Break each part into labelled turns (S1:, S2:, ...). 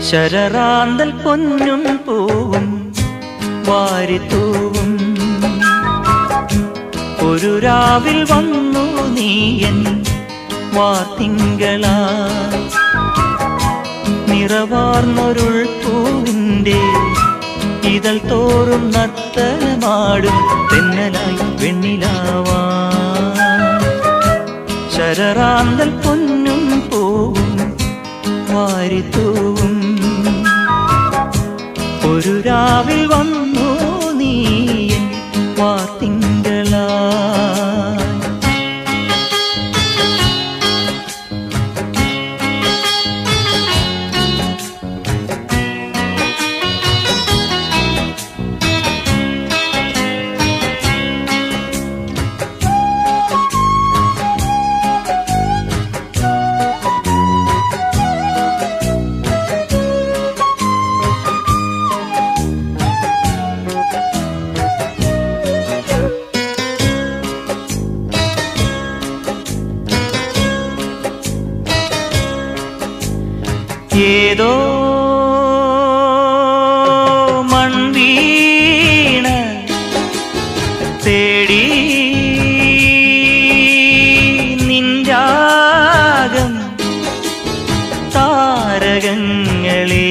S1: ശരറാന്തൽ പൊന്നും പൂവും വാരിത്തൂവും ഒരു രാവിൽ വന്നു നീയൻ വാത്തിങ്കളായി നിറവാർന്നൊരുൾ പൂവിൻ്റെ ഇതൾ തോറും നർത്തനമാടും തെന്നലായി വെണ്ണിലാവാ ശരറാന്തൽ പൊന്നും പൂവും വാരിത്തൂവും ഒരു രാവിൽ വന്നു നീയൻ വാത്തിങ്കളായി ഏതോ മൺവീണ തേടി നിൻരാഗം താരകങ്ങളെ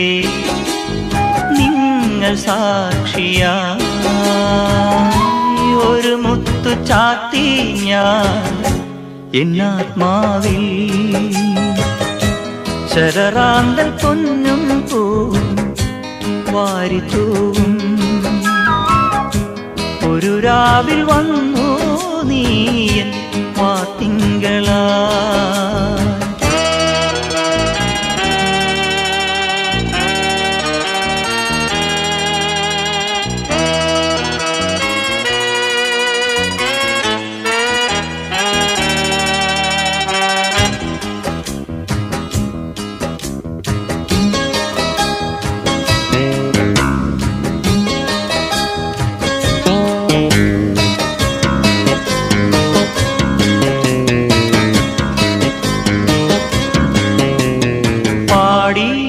S1: നിങ്ങൾ സാക്ഷിയാ ഒരു മുത്തു ചാത്തി ഞാൻ എന്നാത്മാവിൽ ശരറാന്തൽ പൊന്നും പൂവും വാരിത്തൂവും ഒരു രാവിൽ വന്നു നീയൻ വാത്തിങ്കളാ പാടി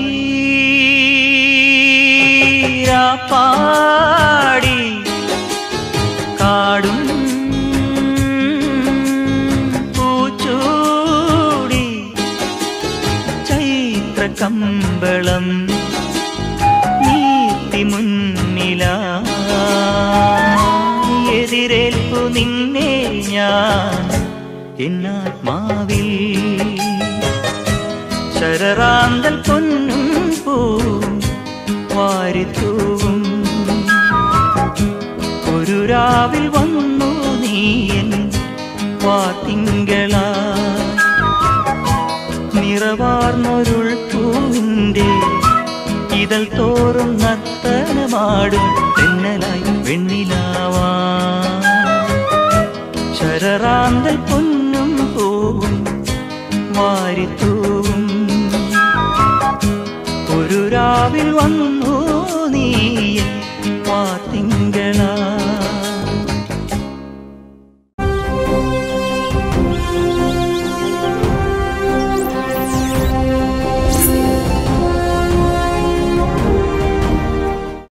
S1: പാടി കാടും പൂച്ചൂടി ചൈത്ര കമ്പളം നീത്തി മുന്നില എതിരേൽപ്പു നിന്നെ ഞാൻ എന്നാത്മാവിൽ ശരറാന്തൽ പൊന്നും പൂവും വാരിത്തൂവും ഒരു രാവിൽ വന്നു നീയൻ വാത്തിങ്കളാ നിറവാർന്നൊരുൾ പൂവിൻ്റെ ഇതൾ തോറും നർത്തനമാടും തെന്നലായി വെണ്ണിലാവാ ശരറാന്തൽ പൊന്നും പൂവും വാരിത്തൂവും ഒരു രാവിൽ വന്നു